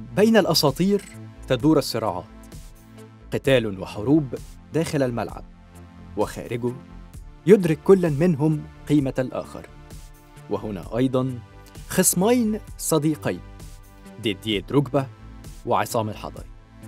بين الأساطير تدور الصراعات قتال وحروب داخل الملعب وخارجه يدرك كل منهم قيمة الآخر وهنا أيضا خصمين صديقين ديديه دروجبا وعصام الحضري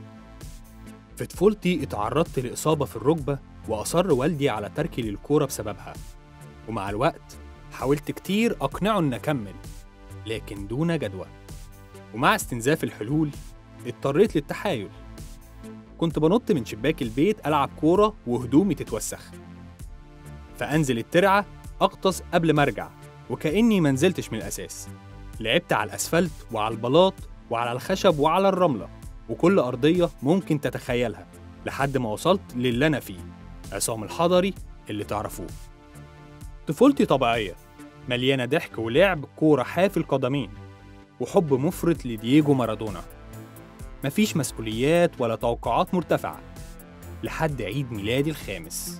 في طفولتي اتعرضت لإصابة في الركبة وأصر والدي على تركي للكورة بسببها ومع الوقت حاولت كتير أقنعه إن أكمل لكن دون جدوى ومع استنزاف الحلول اضطريت للتحايل كنت بنط من شباك البيت ألعب كورة وهدومي تتوسخ فأنزل الترعة أغطس قبل ما أرجع وكأني منزلتش من الأساس لعبت على الأسفلت وعلى البلاط وعلى الخشب وعلى الرملة وكل أرضية ممكن تتخيلها لحد ما وصلت للي أنا فيه عصام الحضري اللي تعرفوه طفولتي طبيعية مليانة ضحك ولعب كورة حافي القدمين وحب مفرط لدييجو مارادونا مفيش مسؤوليات ولا توقعات مرتفعة لحد عيد ميلادي الخامس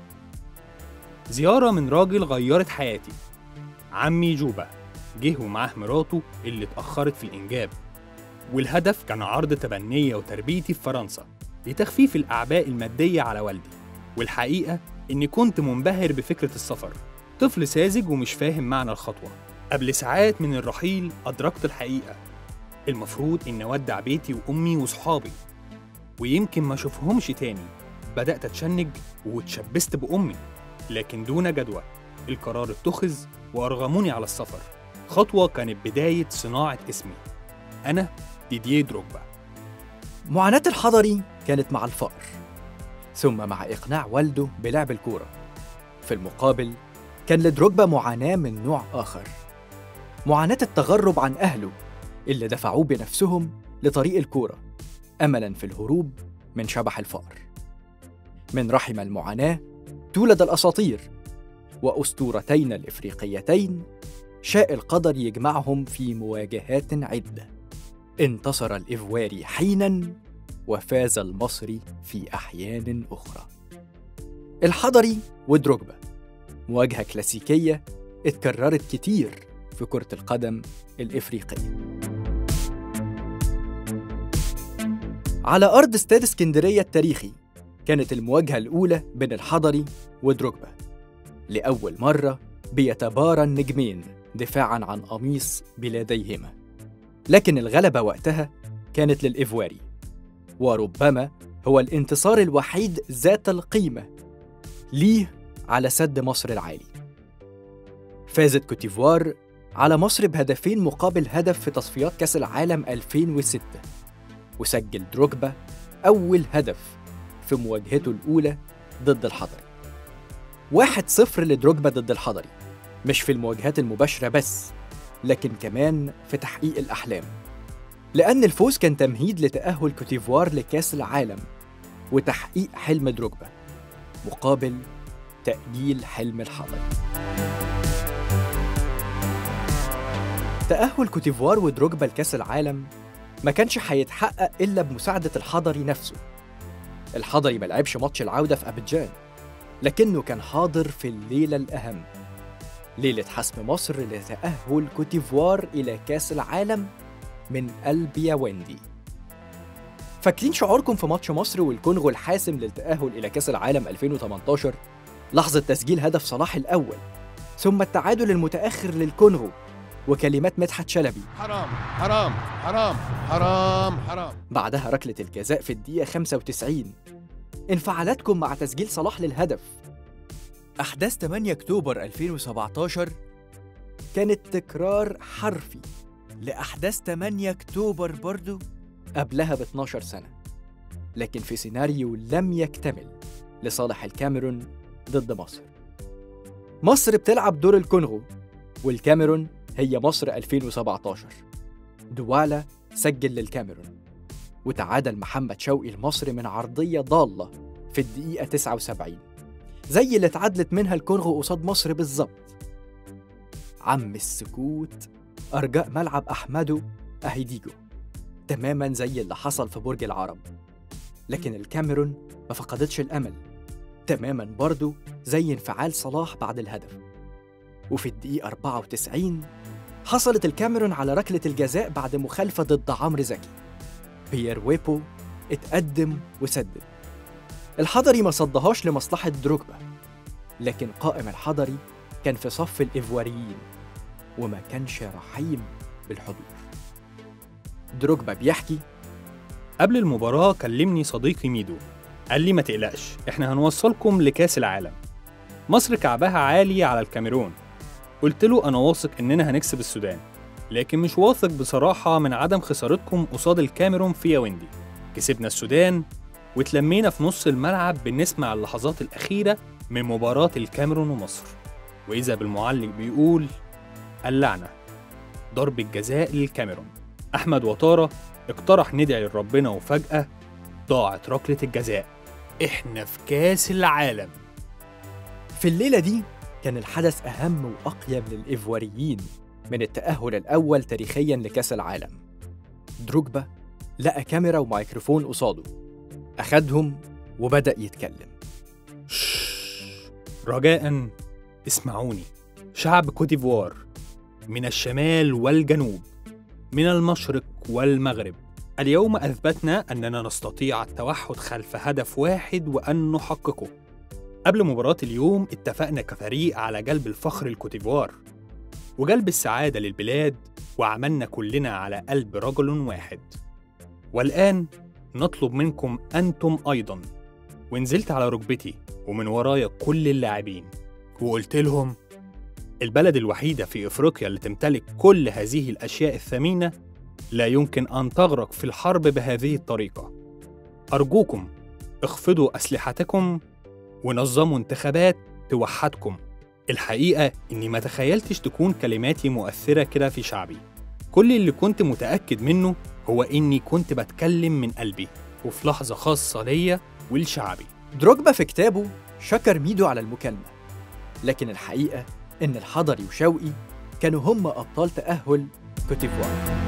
زيارة من راجل غيرت حياتي عمي جوبا جه ومعاه مراته اللي اتأخرت في الإنجاب والهدف كان عرض تبنية وتربيتي في فرنسا لتخفيف الأعباء المادية على والدي والحقيقة إني كنت منبهر بفكرة السفر طفل ساذج ومش فاهم معنى الخطوة قبل ساعات من الرحيل أدركت الحقيقة المفروض إن أودع بيتي وأمي وصحابي ويمكن ما أشوفهمش تاني بدأت أتشنج واتشبست بأمي لكن دون جدوى القرار اتخذ وأرغموني على السفر خطوة كانت بداية صناعة اسمي أنا ديديه دروجبا معاناة الحضري كانت مع الفقر ثم مع إقناع والده بلعب الكورة في المقابل كان لدروجبا معاناة من نوع آخر معاناة التغرب عن أهله اللي دفعوه بنفسهم لطريق الكورة أملاً في الهروب من شبح الفقر من رحم المعاناة تولد الأساطير وأسطورتين الإفريقيتين شاء القدر يجمعهم في مواجهات عدة انتصر الإفواري حيناً وفاز المصري في أحيان أخرى الحضري ودروجبا مواجهة كلاسيكية اتكررت كتير في كرة القدم الإفريقية على أرض استاد اسكندرية التاريخي كانت المواجهة الأولى بين الحضري ودروجبا لأول مرة بيتبارى النجمين دفاعاً عن قميص بلاديهما لكن الغلبة وقتها كانت للإيفواري وربما هو الانتصار الوحيد ذات القيمة ليه على سد مصر العالي فازت كوتيفوار على مصر بهدفين مقابل هدف في تصفيات كأس العالم 2006 وسجل دروجبا أول هدف في مواجهته الأولى ضد الحضري واحد صفر لدروجبا ضد الحضري مش في المواجهات المباشرة بس لكن كمان في تحقيق الأحلام لأن الفوز كان تمهيد لتأهل كوتيفوار لكأس العالم وتحقيق حلم دروجبا مقابل تأجيل حلم الحضري تأهل كوتيفوار ودروجبا لكأس العالم ما كانش هيتحقق إلا بمساعدة الحضري نفسه الحضري ما لعبش ماتش العودة في أبيجان لكنه كان حاضر في الليلة الأهم ليلة حسم مصر لتأهل كوتيفوار إلى كأس العالم من قلب يا ويندي فاكرين شعوركم في ماتش مصر والكونغو الحاسم للتأهل إلى كأس العالم 2018 لحظة تسجيل هدف صلاح الأول ثم التعادل المتأخر للكونغو وكلمات مدحت شلبي حرام حرام حرام حرام حرام بعدها ركلة الجزاء في الدقيقة 95 انفعالاتكم مع تسجيل صلاح للهدف أحداث 8 أكتوبر 2017 كانت تكرار حرفي لأحداث 8 أكتوبر برضو قبلها ب 12 سنة لكن في سيناريو لم يكتمل لصالح الكاميرون ضد مصر مصر بتلعب دور الكونغو والكاميرون هي مصر 2017 دوالا سجل للكاميرون وتعادل محمد شوقي المصري من عرضية ضالة في الدقيقة 79 زي اللي اتعادلت منها الكونغو قصاد مصر بالظبط عم السكوت أرجاء ملعب أحمدو أهيديجو تماما زي اللي حصل في برج العرب لكن الكاميرون ما فقدتش الأمل تماما برضو زي انفعال صلاح بعد الهدف وفي الدقيقة 94 حصلت الكاميرون على ركلة الجزاء بعد مخالفة ضد عمرو زكي بيير ويبو اتقدم وسدد الحضري ما صدهاش لمصلحة دروجبا لكن قائم الحضري كان في صف الإيفواريين وما كانش رحيم بالحضور دروجبا بيحكي قبل المباراة كلمني صديقي ميدو قال لي ما تقلقش احنا هنوصلكم لكاس العالم مصر كعبها عالي على الكاميرون قلت له انا واثق اننا هنكسب السودان لكن مش واثق بصراحة من عدم خسارتكم قصاد الكاميرون في ياوندي كسبنا السودان واتلمينا في نص الملعب بنسمع اللحظات الأخيرة من مباراة الكاميرون ومصر وإذا بالمعلق بيقول اللعنة ضرب الجزاء للكاميرون أحمد وطارة اقترح ندعي لربنا وفجأة ضاعت ركلة الجزاء إحنا في كاس العالم في الليلة دي كان الحدث أهم وأقيم للإيفواريين من التأهل الأول تاريخياً لكأس العالم دروجبا لقى كاميرا وميكروفون قصاده أخدهم وبدأ يتكلم رجاء اسمعوني شعب كوتيفوار من الشمال والجنوب من المشرق والمغرب اليوم أثبتنا أننا نستطيع التوحد خلف هدف واحد وأن نحققه قبل مباراة اليوم اتفقنا كفريق على جلب الفخر الكوتيفوار وجلب السعادة للبلاد وعملنا كلنا على قلب رجل واحد والآن نطلب منكم أنتم أيضا ونزلت على ركبتي ومن ورايا كل اللاعبين وقلت لهم البلد الوحيدة في إفريقيا اللي تمتلك كل هذه الأشياء الثمينة لا يمكن أن تغرق في الحرب بهذه الطريقة أرجوكم اخفضوا أسلحتكم ونظموا انتخابات توحدكم الحقيقة إني ما تخيلتش تكون كلماتي مؤثرة كده في شعبي كل اللي كنت متأكد منه هو إني كنت بتكلم من قلبي وفي لحظة خاصة ليا ولشعبي دروجبا في كتابه شكر ميدو على المكالمة لكن الحقيقة إن الحضري وشوقي كانوا هم أبطال تأهل كوتيفوار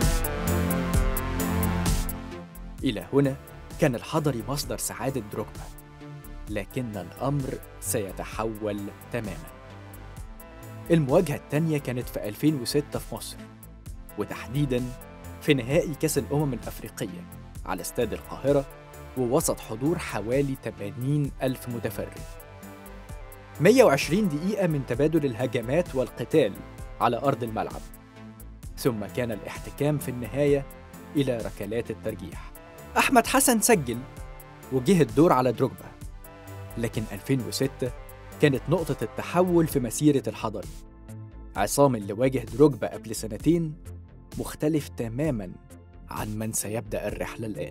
إلى هنا كان الحضري مصدر سعادة دروجبا لكن الأمر سيتحول تماما المواجهة التانية كانت في 2006 في مصر وتحديدا في نهائي كأس الأمم الأفريقية على استاد القاهرة ووسط حضور حوالي 80 ألف متفرج 120 دقيقة من تبادل الهجمات والقتال على أرض الملعب ثم كان الاحتكام في النهاية إلى ركلات الترجيح أحمد حسن سجل وجه الدور على دروجبا لكن 2006 كانت نقطة التحول في مسيرة الحضري عصام اللي واجه دروجبا قبل سنتين مختلف تماما عن من سيبدأ الرحلة الآن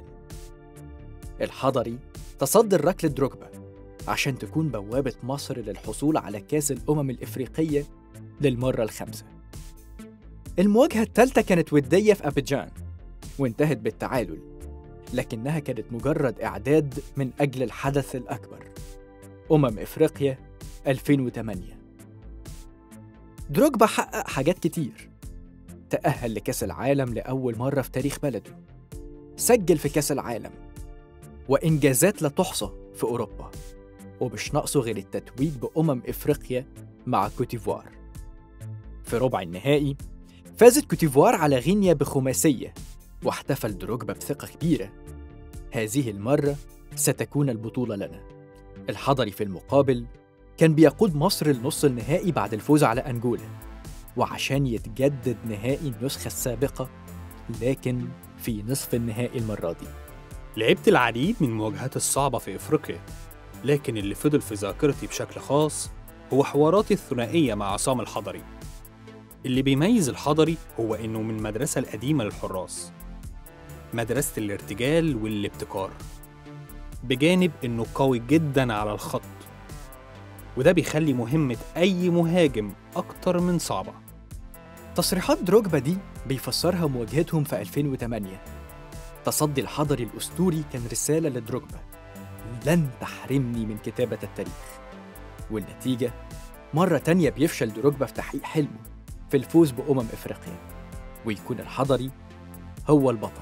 الحضري تصدر ركلة دروجبا عشان تكون بوابة مصر للحصول على كأس الأمم الإفريقية للمرة الخامسة المواجهة الثالثة كانت ودية في أبيجان وانتهت بالتعادل لكنها كانت مجرد إعداد من أجل الحدث الأكبر أمم إفريقيا 2008 دروجبا حقق حاجات كتير تأهل لكأس العالم لأول مرة في تاريخ بلده سجل في كأس العالم وإنجازات لا تحصى في أوروبا ومش ناقصه غير التتويج بأمم إفريقيا مع كوتيفوار في ربع النهائي فازت كوتيفوار على غينيا بخماسية واحتفل دروجبا بثقة كبيرة هذه المرة ستكون البطولة لنا الحضري في المقابل كان بيقود مصر لنص النهائي بعد الفوز على أنجولا وعشان يتجدد نهائي النسخة السابقة لكن في نصف النهائي المرة دي لعبت العديد من المواجهات الصعبة في إفريقيا لكن اللي فضل في ذاكرتي بشكل خاص هو حواراتي الثنائية مع عصام الحضري اللي بيميز الحضري هو إنه من المدرسة القديمة للحراس مدرسة الارتجال والابتكار بجانب إنه قوي جدا على الخط وده بيخلي مهمة أي مهاجم أكتر من صعبة تصريحات دروجبا دي بيفسرها مواجهتهم في 2008 تصدي الحضري الأسطوري كان رسالة لدروجبا لن تحرمني من كتابة التاريخ والنتيجة مرة تانية بيفشل دروجبا في تحقيق حلمه في الفوز بأمم إفريقيا ويكون الحضري هو البطل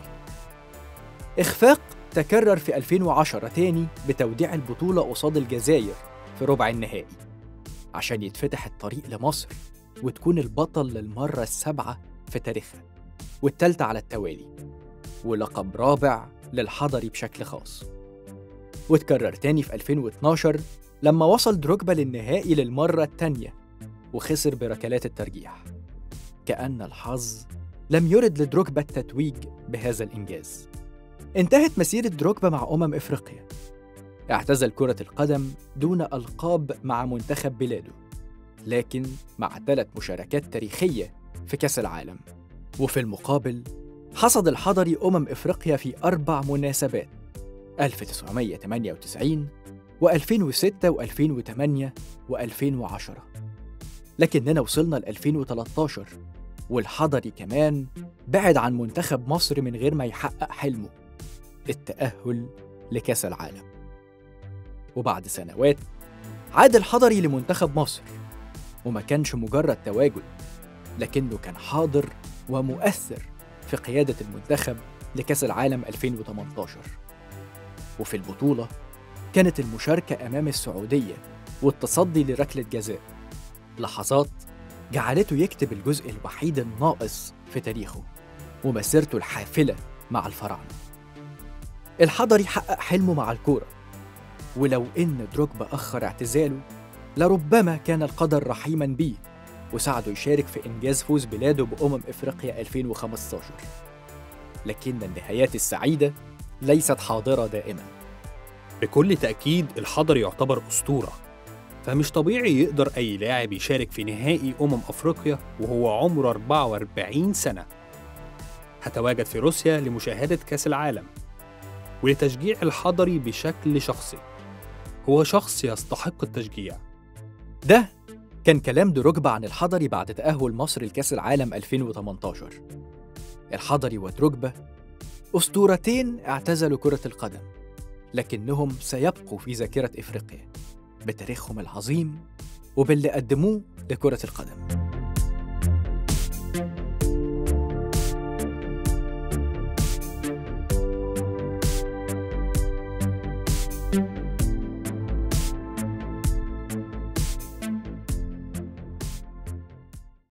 إخفاق تكرر في 2010 تاني بتوديع البطولة قصاد الجزائر في ربع النهائي عشان يتفتح الطريق لمصر وتكون البطل للمرة السابعة في تاريخها والتالتة على التوالي ولقب رابع للحضري بشكل خاص وتكرر تاني في 2012 لما وصل دروجبا للنهائي للمرة التانية وخسر بركلات الترجيح كأن الحظ لم يرد لدروجبا التتويج بهذا الإنجاز انتهت مسيرة دروجبا مع أمم إفريقيا اعتزل كرة القدم دون ألقاب مع منتخب بلاده لكن مع ثلاث مشاركات تاريخية في كأس العالم وفي المقابل حصد الحضري أمم إفريقيا في أربع مناسبات 1998 و2006 و2008 و2010 لكننا وصلنا ل 2013 والحضري كمان بعد عن منتخب مصر من غير ما يحقق حلمه التأهل لكأس العالم وبعد سنوات عاد الحضري لمنتخب مصر وما كانش مجرد تواجد لكنه كان حاضر ومؤثر في قيادة المنتخب لكأس العالم 2018 وفي البطولة كانت المشاركة أمام السعودية والتصدي لركلة جزاء لحظات جعلته يكتب الجزء الوحيد الناقص في تاريخه ومسيرته الحافلة مع الفراعنة الحضري حقق حلمه مع الكورة ولو إن دروجبا أخر اعتزاله لربما كان القدر رحيما بيه وساعده يشارك في إنجاز فوز بلاده بأمم إفريقيا 2015 لكن النهايات السعيدة ليست حاضرة دائما بكل تأكيد الحضري يعتبر أسطورة فمش طبيعي يقدر أي لاعب يشارك في نهائي أمم أفريقيا وهو عمره 44 سنة هتواجد في روسيا لمشاهدة كأس العالم ولتشجيع الحضري بشكل شخصي هو شخص يستحق التشجيع ده كان كلام دروجبا عن الحضري بعد تأهل مصر لكأس العالم 2018 الحضري ودروجبا أسطورتين اعتزلوا كرة القدم لكنهم سيبقوا في ذاكرة إفريقيا بتاريخهم العظيم وباللي قدموه لكرة القدم thank you